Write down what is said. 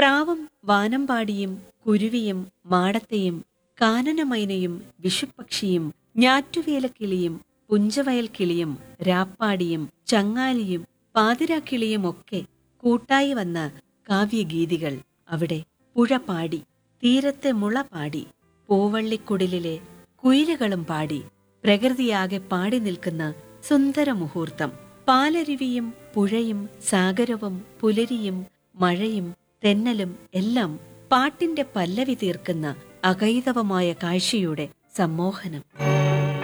പ്രാവും വാനമ്പാടിയും കുരുവിയും മാടത്തെയും കാനനമൈനയും വിഷുപ്പക്ഷിയും ഞാറ്റുവേലക്കിളിയും പുഞ്ചവയൽ കിളിയും രാപ്പാടിയും ചങ്ങാലിയും പാതിരാക്കിളിയും ഒക്കെ കൂട്ടായി വന്ന കാവ്യഗീതികൾ അവിടെ പുഴ പാടി തീരത്തെ മുള പാടി പൂവള്ളിക്കുടിലിലെ കുയിലുകളും പാടി പ്രകൃതിയാകെ പാടി നിൽക്കുന്ന സുന്ദര മുഹൂർത്തം പാലരുവിയും പുഴയും സാഗരവും പുലരിയും മഴയും തെന്നലും എല്ലാം പാട്ടിന്റെ പല്ലവി തീർക്കുന്ന അകൈതവമായ കാഴ്ചയുടെ സമ്മോഹനം